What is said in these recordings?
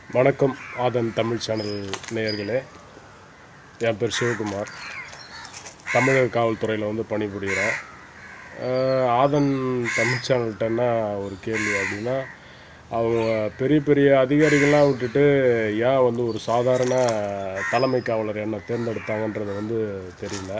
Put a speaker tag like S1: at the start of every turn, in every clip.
S1: வணக்கம் ஆதன் தமிழ் சேனல் நேயர்களே என் பேர் சிவகுமார் தமிழக காவல்துறையில் வந்து பணிபுரிகிறேன் அஹ், ஆதன் தமிழ் சேனல்கிட்டன்னா ஒரு கேள்வி அப்படின்னா அவங்க பெரிய பெரிய அதிகாரிகள்லாம் விட்டுட்டு ஏன் வந்து ஒரு சாதாரண தலைமை காவலர் என்ன தேர்ந்தெடுத்தாங்கன்றது வந்து தெரியல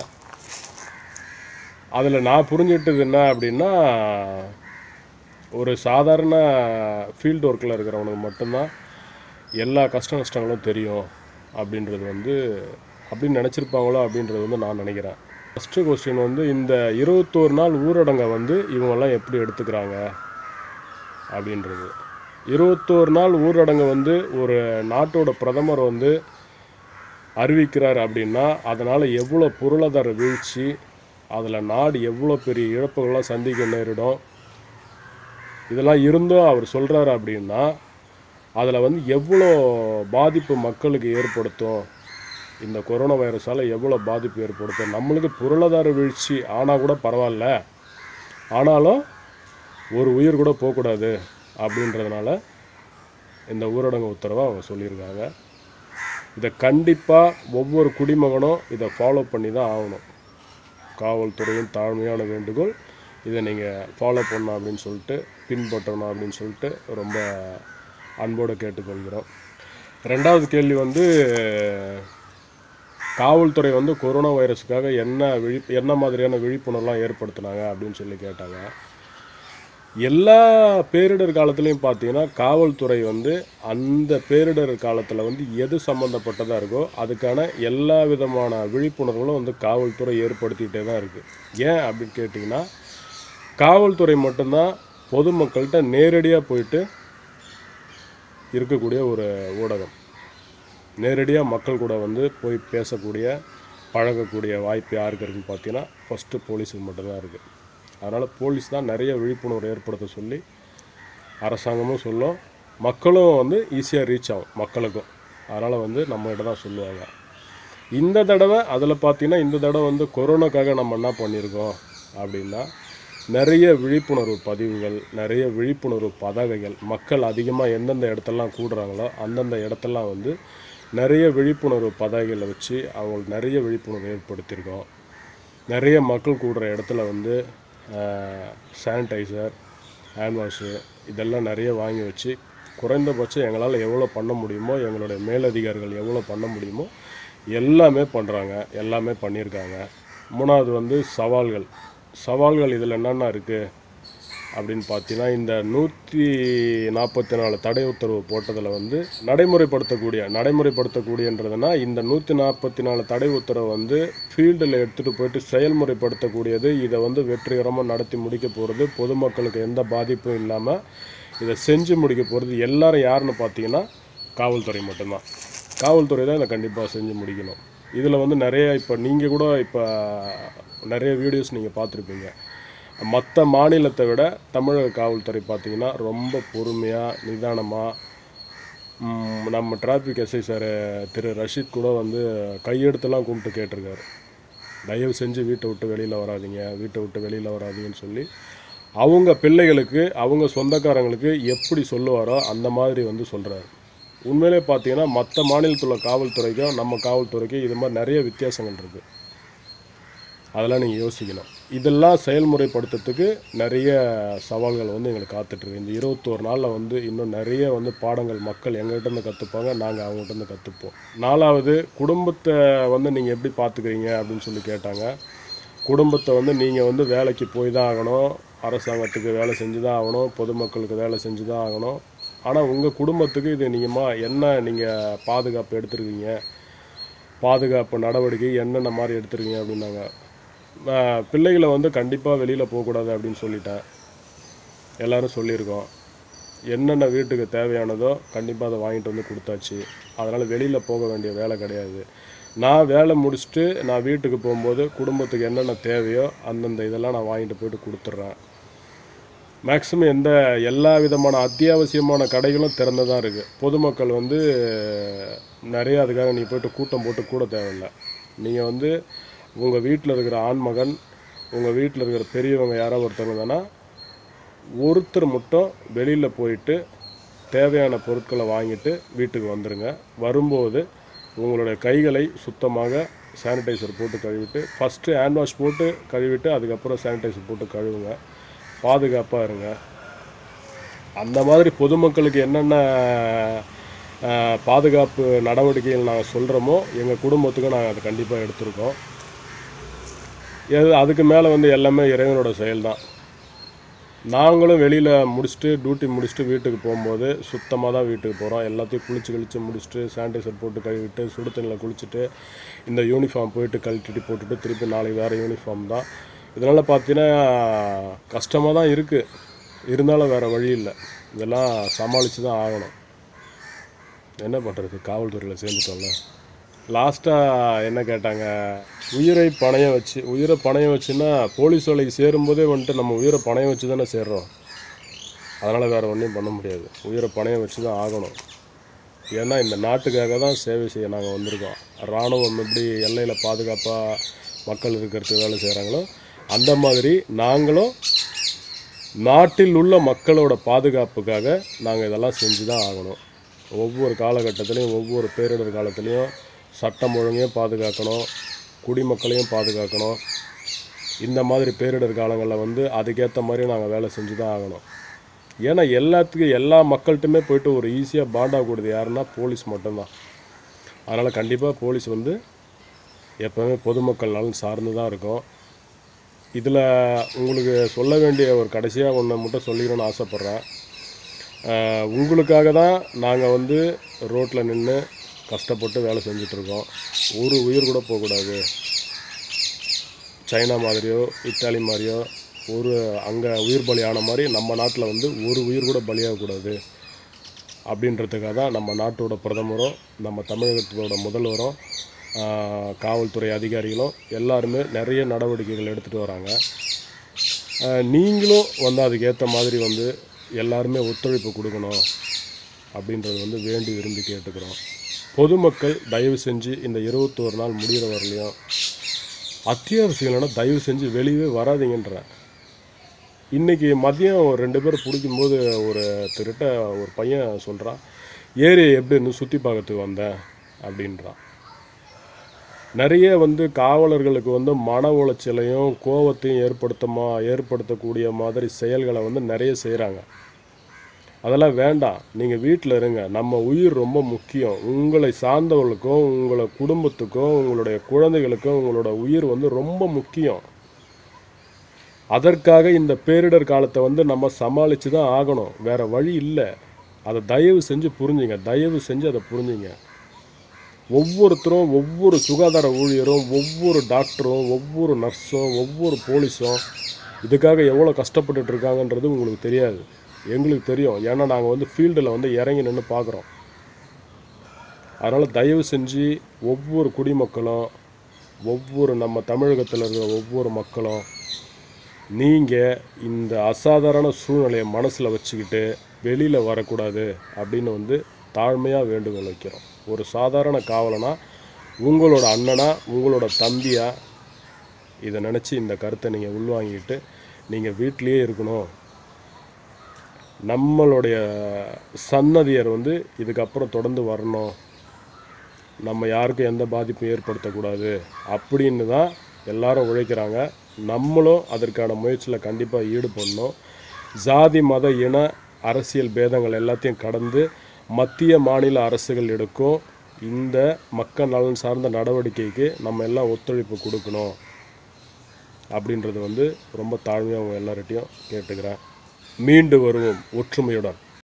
S1: அதில் நான் புரிஞ்சுக்கிட்டது என்ன அப்படின்னா ஒரு சாதாரண ஃபீல்டு ஒர்க்கில் இருக்கிறவனுக்கு மட்டும்தான் எல்லா கஷ்ட நஷ்டங்களும் தெரியும் அப்படின்றது வந்து அப்படின்னு நினச்சிருப்பாங்களோ அப்படின்றது வந்து நான் நினைக்கிறேன் ஃபஸ்ட்டு கொஸ்டின் வந்து இந்த இருபத்தோரு நாள் ஊரடங்கை வந்து இவங்கெல்லாம் எப்படி எடுத்துக்கிறாங்க அப்படின்றது இருபத்தோரு நாள் ஊரடங்கை வந்து ஒரு நாட்டோட பிரதமர் வந்து அறிவிக்கிறார் அப்படின்னா அதனால் எவ்வளோ பொருளாதார வீழ்ச்சி அதில் நாடு எவ்வளோ பெரிய இழப்புகள்லாம் சந்திக்க நேரிடும் இதெல்லாம் இருந்தும் அவர் சொல்கிறாரு அப்படின்னா அதில் வந்து எவ்வளோ பாதிப்பு மக்களுக்கு ஏற்படுத்தும் இந்த கொரோனா வைரஸால் எவ்வளோ பாதிப்பு ஏற்படுத்தும் நம்மளுக்கு பொருளாதார வீழ்ச்சி ஆனால் கூட பரவாயில்ல ஆனாலும் ஒரு உயிர் கூட போகக்கூடாது அப்படின்றதுனால இந்த ஊரடங்கு உத்தரவை அவங்க சொல்லியிருக்காங்க இதை கண்டிப்பாக ஒவ்வொரு குடிமகனும் இதை ஃபாலோ பண்ணி தான் ஆகணும் காவல்துறையின் தாழ்மையான வேண்டுகோள் இதை நீங்கள் ஃபாலோ பண்ணணும் அப்படின்னு சொல்லிட்டு பின்பற்றணும் அப்படின்னு சொல்லிட்டு ரொம்ப அன்போடு கேட்டுக்கொள்கிறோம் ரெண்டாவது கேள்வி வந்து காவல்துறை வந்து கொரோனா வைரஸுக்காக என்ன விழி என்ன மாதிரியான விழிப்புணர்வுலாம் ஏற்படுத்தினாங்க அப்படின்னு சொல்லி கேட்டாங்க எல்லா பேரிடர் காலத்துலேயும் பார்த்தீங்கன்னா காவல்துறை வந்து அந்த பேரிடர் காலத்தில் வந்து எது சம்மந்தப்பட்டதாக இருக்கோ அதுக்கான எல்லா விதமான விழிப்புணர்வுகளும் வந்து காவல்துறை ஏற்படுத்திக்கிட்டே தான் இருக்குது ஏன் அப்படின்னு கேட்டிங்கன்னா காவல்துறை மட்டும்தான் பொதுமக்கள்கிட்ட நேரடியாக போயிட்டு இருக்கக்கூடிய ஒரு ஊடகம் நேரடியாக மக்கள் கூட வந்து போய் பேசக்கூடிய பழகக்கூடிய வாய்ப்பு யாருக்கு இருக்குன்னு பார்த்தீங்கன்னா ஃபஸ்ட்டு போலீஸுக்கு மட்டும்தான் இருக்குது அதனால் போலீஸ் தான் நிறைய விழிப்புணர்வு ஏற்படுத்த சொல்லி அரசாங்கமும் சொல்லும் மக்களும் வந்து ஈஸியாக ரீச் ஆகும் மக்களுக்கும் அதனால் வந்து நம்மகிட்ட தான் சொல்லுவாங்க இந்த தடவை அதில் பார்த்தீங்கன்னா இந்த தடவை வந்து கொரோனாக்காக நம்ம என்ன பண்ணியிருக்கோம் அப்படின்னா நிறைய விழிப்புணர்வு பதிவுகள் நிறைய விழிப்புணர்வு பதாகைகள் மக்கள் அதிகமாக எந்தெந்த இடத்தெல்லாம் கூடுறாங்களோ அந்தந்த இடத்தெல்லாம் வந்து நிறைய விழிப்புணர்வு பதாகைகளை வச்சு அவங்களுக்கு நிறைய விழிப்புணர்வு ஏற்படுத்தியிருக்கோம் நிறைய மக்கள் கூடுற இடத்துல வந்து சானிடைசர் ஹேண்ட் வாஷு இதெல்லாம் நிறைய வாங்கி வச்சு குறைந்தபட்சம் எங்களால் எவ்வளோ பண்ண முடியுமோ எங்களுடைய மேலதிகாரிகள் எவ்வளோ பண்ண முடியுமோ எல்லாமே பண்ணுறாங்க எல்லாமே பண்ணியிருக்காங்க மூணாவது வந்து சவால்கள் சவால்கள் இதில் என்னென்ன இருக்குது அப்படின்னு பார்த்தீங்கன்னா இந்த நூற்றி நாற்பத்தி நாலு தடை உத்தரவு போட்டதில் வந்து நடைமுறைப்படுத்தக்கூடிய நடைமுறைப்படுத்தக்கூடியன்றதுனா இந்த நூற்றி நாற்பத்தி நாலு தடை உத்தரவு வந்து ஃபீல்டில் எடுத்துகிட்டு போயிட்டு செயல்முறைப்படுத்தக்கூடியது இதை வந்து வெற்றிகரமாக நடத்தி முடிக்க போகிறது பொதுமக்களுக்கு எந்த பாதிப்பும் இல்லாமல் இதை செஞ்சு முடிக்க போகிறது எல்லாரும் யாருன்னு பார்த்தீங்கன்னா காவல்துறை மட்டும்தான் காவல்துறை தான் இதை கண்டிப்பாக செஞ்சு முடிக்கணும் இதில் வந்து நிறைய இப்போ நீங்கள் கூட இப்போ நிறைய வீடியோஸ் நீங்கள் பார்த்துருப்பீங்க மற்ற மாநிலத்தை விட தமிழக காவல்துறை பார்த்தீங்கன்னா ரொம்ப பொறுமையாக நிதானமாக நம்ம டிராஃபிக் எஸ்ஐ சார் திரு ரஷீத் கூட வந்து கையெடுத்துலாம் கும்பிட்டு கேட்டிருக்காரு தயவு செஞ்சு வீட்டை விட்டு வெளியில் வராதீங்க வீட்டை விட்டு வெளியில் வராதீங்கன்னு சொல்லி அவங்க பிள்ளைகளுக்கு அவங்க சொந்தக்காரங்களுக்கு எப்படி சொல்லுவாரோ அந்த மாதிரி வந்து சொல்கிறாரு உண்மையிலே பார்த்தீங்கன்னா மற்ற மாநிலத்தில் உள்ள காவல்துறைக்கும் நம்ம காவல்துறைக்கும் இது மாதிரி நிறைய வித்தியாசங்கள் இருக்குது அதெல்லாம் நீங்கள் யோசிக்கணும் இதெல்லாம் செயல்முறைப்படுத்துறதுக்கு நிறைய சவால்கள் வந்து எங்களுக்கு காத்துட்ருக்கு இந்த இருபத்தோரு நாளில் வந்து இன்னும் நிறைய வந்து பாடங்கள் மக்கள் எங்கள்கிட்டருந்து கற்றுப்பாங்க நாங்கள் அவங்ககிட்டருந்து கற்றுப்போம் நாலாவது குடும்பத்தை வந்து நீங்கள் எப்படி பார்த்துக்கிறீங்க அப்படின்னு சொல்லி கேட்டாங்க குடும்பத்தை வந்து நீங்கள் வந்து வேலைக்கு போய் தான் ஆகணும் அரசாங்கத்துக்கு வேலை செஞ்சு தான் ஆகணும் பொதுமக்களுக்கு வேலை செஞ்சு தான் ஆகணும் ஆனால் உங்கள் குடும்பத்துக்கு இது நீங்கள் என்ன நீங்கள் பாதுகாப்பு எடுத்துருக்கீங்க பாதுகாப்பு நடவடிக்கை என்னென்ன மாதிரி எடுத்துருக்கீங்க அப்படின்னாங்க நான் பிள்ளைகளை வந்து கண்டிப்பாக வெளியில் போகக்கூடாது அப்படின்னு சொல்லிட்டேன் எல்லாரும் சொல்லியிருக்கோம் என்னென்ன வீட்டுக்கு தேவையானதோ கண்டிப்பாக அதை வாங்கிட்டு வந்து கொடுத்தாச்சு அதனால் வெளியில் போக வேண்டிய வேலை கிடையாது நான் வேலை முடிச்சுட்டு நான் வீட்டுக்கு போகும்போது குடும்பத்துக்கு என்னென்ன தேவையோ அந்தந்த இதெல்லாம் நான் வாங்கிட்டு போயிட்டு கொடுத்துட்றேன் மேக்ஸிமம் எந்த எல்லா விதமான அத்தியாவசியமான கடைகளும் திறந்து தான் இருக்குது பொதுமக்கள் வந்து நிறைய அதுக்காக நீ போயிட்டு கூட்டம் போட்டு கூட தேவையில்லை நீங்கள் வந்து உங்கள் வீட்டில் இருக்கிற ஆண்மகன் உங்கள் வீட்டில் இருக்கிற பெரியவங்க யாரோ ஒருத்தவங்க தானே ஒருத்தர் மட்டும் வெளியில் போயிட்டு தேவையான பொருட்களை வாங்கிட்டு வீட்டுக்கு வந்துடுங்க வரும்போது உங்களுடைய கைகளை சுத்தமாக சானிடைசர் போட்டு கழுவிட்டு ஃபஸ்ட்டு ஹேண்ட் வாஷ் போட்டு கழுவிட்டு அதுக்கப்புறம் சானிடைசர் போட்டு கழுவுங்க பாதுகாப்பாக இருங்க அந்த மாதிரி பொதுமக்களுக்கு என்னென்ன அஹ், பாதுகாப்பு நடவடிக்கைகள் நாங்கள் சொல்கிறோமோ எங்கள் குடும்பத்துக்கு நாங்கள் அதை கண்டிப்பாக எடுத்திருக்கோம் எது அதுக்கு மேலே வந்து எல்லாமே இறைவனோட செயல்தான் நாங்களும் வெளியில் முடிச்சுட்டு டியூட்டி முடிச்சுட்டு வீட்டுக்கு போகும்போது சுத்தமாக தான் வீட்டுக்கு போகிறோம் எல்லாத்தையும் குளிச்சு கழிச்சு முடிச்சுட்டு சானிடைசர் போட்டு கழுவிட்டு சுடு தண்ணியில் குளிச்சுட்டு இந்த யூனிஃபார்ம் போயிட்டு கழட்டிட்டு போட்டுட்டு திருப்பி நாளைக்கு வேறு யூனிஃபார்ம் தான் இதனால் பார்த்தீங்கன்னா கஷ்டமாக தான் இருக்குது இருந்தாலும் வேறு வழி இல்லை இதெல்லாம் சமாளித்து தான் ஆகணும் என்ன பண்ணுறது காவல்துறையில் சேர்ந்துட்டோம்ல லாஸ்ட்டாக என்ன கேட்டாங்க உயிரை பணயம் வச்சு உயிரை பணயம் வச்சுன்னா போலீஸ் வேலைக்கு சேரும்போதே வந்துட்டு நம்ம உயிரை பணயம் வச்சு தானே சேர்றோம் அதனால் வேறு ஒன்றும் பண்ண முடியாது உயிரை பணயம் வச்சு தான் ஆகணும் ஏன்னா இந்த நாட்டுக்காக தான் சேவை செய்ய நாங்கள் வந்திருக்கோம் இராணுவம் எப்படி எல்லையில் பாதுகாப்பாக மக்கள் இருக்கிறதுக்கு வேலை செய்கிறாங்களோ அந்த மாதிரி நாங்களும் நாட்டில் உள்ள மக்களோட பாதுகாப்புக்காக நாங்கள் இதெல்லாம் செஞ்சு தான் ஆகணும் ஒவ்வொரு காலகட்டத்திலையும் ஒவ்வொரு பேரிடர் காலத்துலேயும் சட்டம் ஒழுங்கையும் பாதுகாக்கணும் குடிமக்களையும் பாதுகாக்கணும் இந்த மாதிரி பேரிடர் காலங்களில் வந்து அதுக்கேற்ற மாதிரி நாங்கள் வேலை செஞ்சு தான் ஆகணும் ஏன்னா எல்லாத்துக்கும் எல்லா மக்கள்கிட்டுமே போயிட்டு ஒரு ஈஸியாக பாண்டாகக்கூடியது யாருன்னா போலீஸ் மட்டும்தான் அதனால் கண்டிப்பாக போலீஸ் வந்து எப்போவுமே பொதுமக்கள் நலன் சார்ந்து தான் இருக்கும் இதில் உங்களுக்கு சொல்ல வேண்டிய ஒரு கடைசியாக ஒன்று மட்டும் சொல்லிக்கணும்னு ஆசைப்பட்றேன் ஆஹ் உங்களுக்காக தான் நாங்கள் வந்து ரோட்டில் நின்று கஷ்டப்பட்டு வேலை செஞ்சிட்ருக்கோம் ஒரு உயிர் கூட போகக்கூடாது சைனா மாதிரியோ இத்தாலி மாதிரியோ ஒரு அங்கே உயிர் பலி ஆன மாதிரி நம்ம நாட்டில் வந்து ஒரு உயிர் கூட பலியாகக்கூடாது அப்படின்றதுக்காக தான் நம்ம நாட்டோட பிரதமரும் நம்ம தமிழகத்தோட முதல்வரும் ஆஹ், காவல்துறை அதிகாரிகளும் எல்லாருமே நிறைய நடவடிக்கைகள் எடுத்துகிட்டு வராங்க ஆஹ், நீங்களும் வந்து அதுக்கேற்ற மாதிரி வந்து எல்லாருமே ஒத்துழைப்பு கொடுக்கணும் அப்படின்றது வந்து வேண்டி விரும்பி கேட்டுக்கிறோம் பொதுமக்கள் தயவு செஞ்சு இந்த இருபத்தோரு நாள் முடிகிற வரலையும் அத்தியாவசியம் இல்லைன்னா தயவு செஞ்சு வெளியவே வராதீங்கன்றேன் இன்றைக்கி மதியம் ஒரு ரெண்டு பேர் பிடிக்கும்போது ஒரு திருட்ட ஒரு பையன் சொல்கிறான் ஏரியை எப்படி இருந்து சுற்றி பார்க்கறதுக்கு வந்தேன் அப்படின்றான் நிறைய வந்து காவலர்களுக்கு வந்து மன உளைச்சலையும் கோபத்தையும் ஏற்படுத்தமா ஏற்படுத்தக்கூடிய மாதிரி செயல்களை வந்து நிறைய செய்கிறாங்க அதெல்லாம் வேண்டாம் நீங்கள் வீட்டில் இருங்க நம்ம உயிர் ரொம்ப முக்கியம் உங்களை சார்ந்தவர்களுக்கும் உங்களை குடும்பத்துக்கும் உங்களுடைய குழந்தைகளுக்கும் உங்களோட உயிர் வந்து ரொம்ப முக்கியம் அதற்காக இந்த பேரிடர் காலத்தை வந்து நம்ம சமாளித்து தான் ஆகணும் வேற வழி இல்லை அதை தயவு செஞ்சு புரிஞ்சுங்க தயவு செஞ்சு அதை புரிஞ்சுங்க ஒவ்வொருத்தரும் ஒவ்வொரு சுகாதார ஊழியரும் ஒவ்வொரு டாக்டரும் ஒவ்வொரு நர்ஸும் ஒவ்வொரு போலீஸும் இதுக்காக எவ்வளோ கஷ்டப்பட்டுட்டு இருக்காங்கன்றது உங்களுக்கு தெரியாது எங்களுக்கு தெரியும் ஏன்னா நாங்கள் வந்து ஃபீல்டில் வந்து இறங்கி நின்று பார்க்குறோம் அதனால் தயவு செஞ்சு ஒவ்வொரு குடிமக்களும் ஒவ்வொரு நம்ம தமிழகத்தில் இருக்கிற ஒவ்வொரு மக்களும் நீங்கள் இந்த அசாதாரண சூழ்நிலையை மனசில் வச்சுக்கிட்டு வெளியில் வரக்கூடாது அப்படின்னு வந்து தாழ்மையாக வேண்டுகோள் வைக்கிறோம் ஒரு சாதாரண காவலனா உங்களோட அண்ணனா உங்களோட தம்பியா இதை நினச்சி இந்த கருத்தை நீங்கள் உள்வாங்கிட்டு நீங்கள் வீட்டிலேயே இருக்கணும் நம்மளுடைய சன்னதியர் வந்து இதுக்கப்புறம் தொடர்ந்து வரணும் நம்ம யாருக்கும் எந்த பாதிப்பும் ஏற்படுத்தக்கூடாது அப்படின்னு தான் எல்லாரும் உழைக்கிறாங்க நம்மளும் அதற்கான முயற்சியில் கண்டிப்பாக ஈடுபடணும் ஜாதி மத இன அரசியல் பேதங்கள் எல்லாத்தையும் கடந்து மத்திய மாநில அரசுகள் எடுக்கும் இந்த மக்கள் நலன் சார்ந்த நடவடிக்கைக்கு நம்ம எல்லாம் ஒத்துழைப்பு கொடுக்கணும் அப்படின்றது வந்து ரொம்ப தாழ்மையாக அவங்க எல்லார்கிட்டையும் கேட்டுக்கிறேன் மீண்டு வருவோம் ஒற்றுமையுடன்